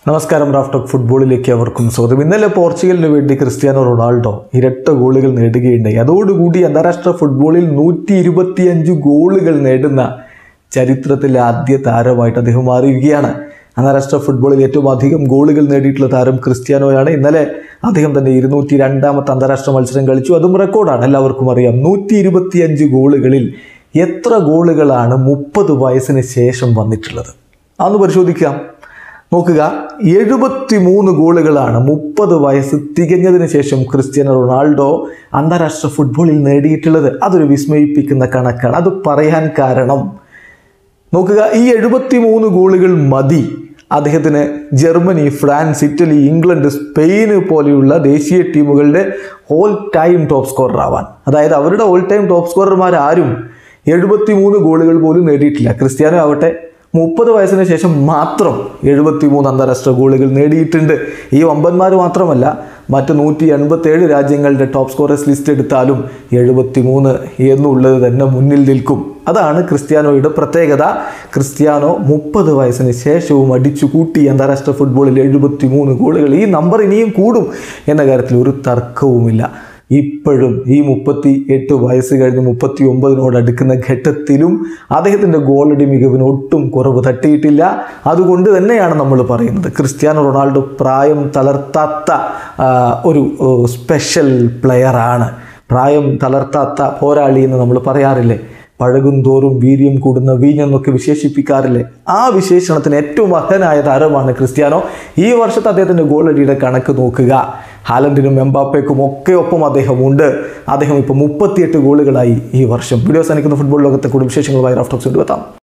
നമസ്കാരം റാഫ്റ്റോക്ക് ഫുട്ബോളിലേക്ക് അവർക്കും സ്വാഗതം ഇന്നലെ പോർച്ചുഗലിന് വേണ്ടി ക്രിസ്ത്യാനോ റൊണാൾഡോ ഇരട്ട ഗോളുകൾ നേടുകയുണ്ടായി അതോടുകൂടി അന്താരാഷ്ട്ര ഫുട്ബോളിൽ നൂറ്റി ഇരുപത്തിയഞ്ച് ഗോളുകൾ നേടുന്ന ചരിത്രത്തിലെ ആദ്യ താരമായിട്ട് അദ്ദേഹം മാറിയിരിക്കുകയാണ് അന്താരാഷ്ട്ര ഫുട്ബോളിൽ ഏറ്റവും അധികം ഗോളുകൾ നേടിയിട്ടുള്ള താരം ക്രിസ്ത്യാനോയാണ് ഇന്നലെ അദ്ദേഹം തന്നെ ഇരുന്നൂറ്റി രണ്ടാമത്തെ അന്താരാഷ്ട്ര മത്സരം കളിച്ചു അതും റെക്കോർഡാണ് എല്ലാവർക്കും അറിയാം നൂറ്റി ഇരുപത്തിയഞ്ച് ഗോളുകളിൽ എത്ര ഗോളുകളാണ് മുപ്പത് വയസ്സിന് ശേഷം വന്നിട്ടുള്ളത് അതൊന്ന് പരിശോധിക്കാം നോക്കുക എഴുപത്തി മൂന്ന് ഗോളുകളാണ് മുപ്പത് വയസ്സ് തികഞ്ഞതിന് ശേഷം ക്രിസ്ത്യാനോ റൊണാൾഡോ അന്താരാഷ്ട്ര ഫുട്ബോളിൽ നേടിയിട്ടുള്ളത് അതൊരു വിസ്മയിപ്പിക്കുന്ന കണക്കാണ് അത് പറയാൻ കാരണം നോക്കുക ഈ എഴുപത്തി മൂന്ന് ഗോളുകൾ മതി അദ്ദേഹത്തിന് ജർമ്മനി ഫ്രാൻസ് ഇറ്റലി ഇംഗ്ലണ്ട് സ്പെയിന് പോലെയുള്ള ദേശീയ ടീമുകളുടെ ഓൾ ടൈം ടോപ്പ് സ്കോറർ ആവാൻ അതായത് അവരുടെ ഓൾ ടൈം ടോപ്പ് സ്കോറർമാർ ആരും എഴുപത്തി മൂന്ന് ഗോളുകൾ പോലും നേടിയിട്ടില്ല ക്രിസ്ത്യാനോ ആവട്ടെ മുപ്പത് വയസ്സിന് ശേഷം മാത്രം എഴുപത്തി മൂന്ന് അന്താരാഷ്ട്ര ഗോളുകൾ നേടിയിട്ടുണ്ട് ഈ വമ്പന്മാർ മാത്രമല്ല മറ്റ് നൂറ്റി എൺപത്തേഴ് രാജ്യങ്ങളുടെ ടോപ്പ് സ്കോറേഴ്സ് ലിസ്റ്റ് എടുത്താലും എഴുപത്തി മൂന്ന് എന്നുള്ളത് തന്നെ മുന്നിൽ നിൽക്കും അതാണ് ക്രിസ്ത്യാനോയുടെ പ്രത്യേകത ക്രിസ്ത്യാനോ മുപ്പത് വയസ്സിന് ശേഷവും അടിച്ചു കൂട്ടി അന്താരാഷ്ട്ര ഫുട്ബോളിൽ എഴുപത്തി മൂന്ന് ഗോളുകൾ ഈ നമ്പർ ഇനിയും കൂടും എന്ന കാര്യത്തിൽ ഒരു തർക്കവുമില്ല ഇപ്പോഴും ഈ മുപ്പത്തി എട്ട് വയസ്സ് കഴിഞ്ഞ് മുപ്പത്തി ഒമ്പതിനോട് അടുക്കുന്ന ഘട്ടത്തിലും അദ്ദേഹത്തിൻ്റെ ഗോളടി മികവിന് ഒട്ടും കുറവ് തട്ടിയിട്ടില്ല അതുകൊണ്ട് തന്നെയാണ് നമ്മൾ പറയുന്നത് ക്രിസ്ത്യാനോ റൊണാൾഡോ പ്രായം തളർത്താത്ത ആ, ഒരു ഓ, സ്പെഷ്യൽ പ്ലെയറാണ് പ്രായം തളർത്താത്ത പോരാളി എന്ന് നമ്മൾ പറയാറില്ലേ പഴകും തോറും വീര്യം കൂടുന്ന വീഞ്ഞെന്നൊക്കെ വിശേഷിപ്പിക്കാറില്ലേ ആ വിശേഷണത്തിന് ഏറ്റവും അർഹനായ താരമാണ് ക്രിസ്ത്യാനോ ഈ വർഷത്തെ അദ്ദേഹത്തിൻ്റെ ഗോളടിയുടെ കണക്ക് നോക്കുക ഹാലൻഡിനും എംബാപ്പയ്ക്കും ഒക്കെ ഒപ്പം അദ്ദേഹം ഉണ്ട് അദ്ദേഹം ഇപ്പോൾ മുപ്പത്തിയെട്ട് ഗോളുകളായി ഈ വർഷം വീഡിയോസ് അനിക്കുന്ന ഫുട്ബോൾ ലോകത്തെ കൂടുതൽ വിശേഷങ്ങളുമായി റാഫ്റ്റോക്സ് കൊണ്ടുവെത്താം